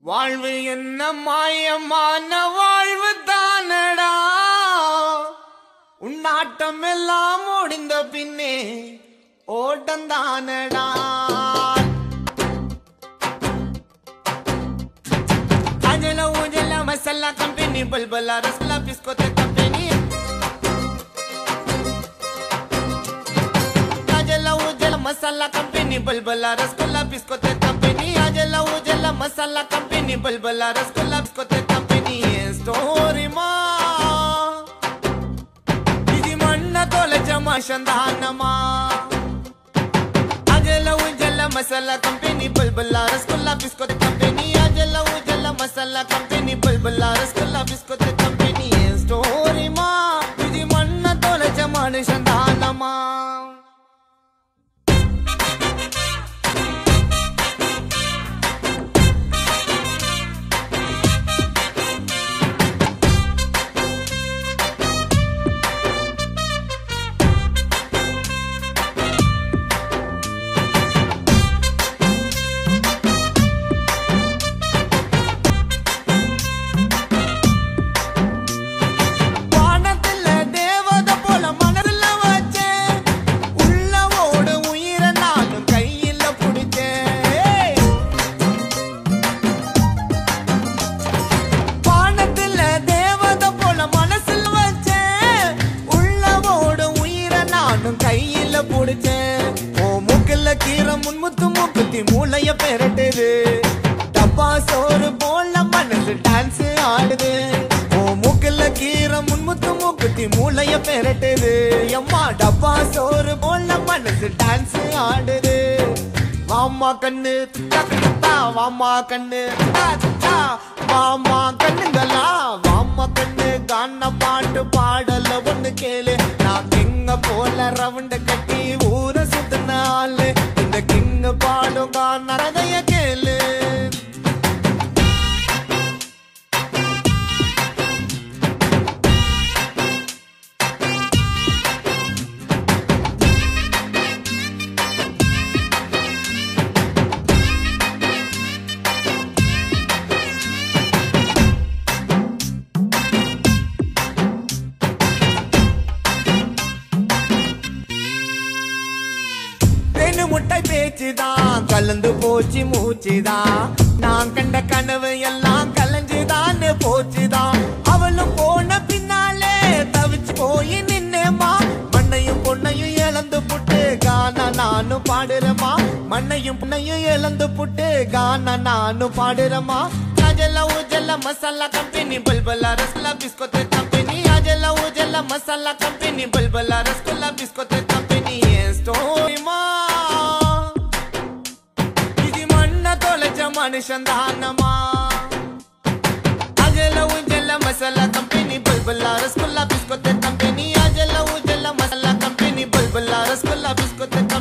வாழ்வு என்ன மாயமான வாழ்வு தானடா உன்னாட்டம் எல்லாம் முடிந்த பின்னே ஓட்டம் தானடா அஜல உஜல மசாலா கம்பெனி பல்பலா ரசலா பிஸ்கோத்த கம்பெனி అజల ఉజల మసాలా కంపెనీ బల్బల రసగుల్లా బిస్కొతే కంపెనీ అజల ఉజల మసాలా కంపెనీ బల్బల రసగుల్లా బిస్కొతే కంపెనీ స్టోరీ మా ఇది మన్న తొలచ మషందానమా అజల ఉజల మసాలా కంపెనీ బల్బల రసగుల్లా బిస్కొతే కంపెనీ అజల ఉజల మసాలా కంపెనీ బల్బల రసగుల్లా బిస్కొతే కంపెనీ స్టోరీ మా ఇది మన్న తొలచ మనుషందానమా வானத்துல தேவதை போல மனசுல வச்சேன். உள்ள ஓடு உயிரை நானும் கையில புடிச்சேன். வானத்துல தேவதை போல மனசுல வச்சேன். உள்ள ஓடு உயிரை நானும் கையில புடிச்சேன். உன் மூக்குல கீரை முன்முத்து மூக்குத்தி மூளைய பெரட்டுது டப்பா சோறு போல மனசு டான்ஸ் ஆடுது உன் மூக்குல கீரை முன்முத்து மூக்குத்தி மூளைய பெரட்டுது எம்மா டப்பா சோறு போல மனசு டான்ஸ் ஆடுது வாமா கண்ணு தக்கா வாமா கண்ணு தா, தா. வாமா கண்ணுங்களா வாமா கண்ணு கான பாட்டு பாடல ஒண்ணு கேளு நான் கிங்க போல ரவுண்டு கட்டி ஊர சுத்தின ஆளு இந்த கிங்க பாடும் கான கதைய கேளு ரெண்டு முட்டை பேச்சுதான் கலந்து போச்சு மூச்சுதான் நான் கண்ட கனவு எல்லாம் கலைஞ்சுதான் போச்சுதான் அவளும் போன பின்னாலே தவிச்சு போய் நின்னேமா மண்ணையும் பொண்ணையும் இழந்து புட்டு கானா நானும் பாடுறேமா மண்ணையும் பொண்ணையும் இழந்து புட்டு கானா நானும் பாடுறேமா அஜல உஜல மசாலா கம்பெனி பல்பலா ரசகுல்லா பிஸ்கோத் கம்பெனி அஜல உஜல மசாலா கம்பெனி பல்பலா ரசகுல்லா பிஸ்கோத் கம்பெனி ஸ்டோரிமா ఇది మన్న తొలచ మనుషందానమా అజల ఉజల మసాలా కంపెనీ బల్బల్లా రసగుల్లా బిస్కొత్త కంపెనీ అజల ఉజల మసాలా కంపెనీ బల్బల్లా రసగుల్లా బిస్కొత్త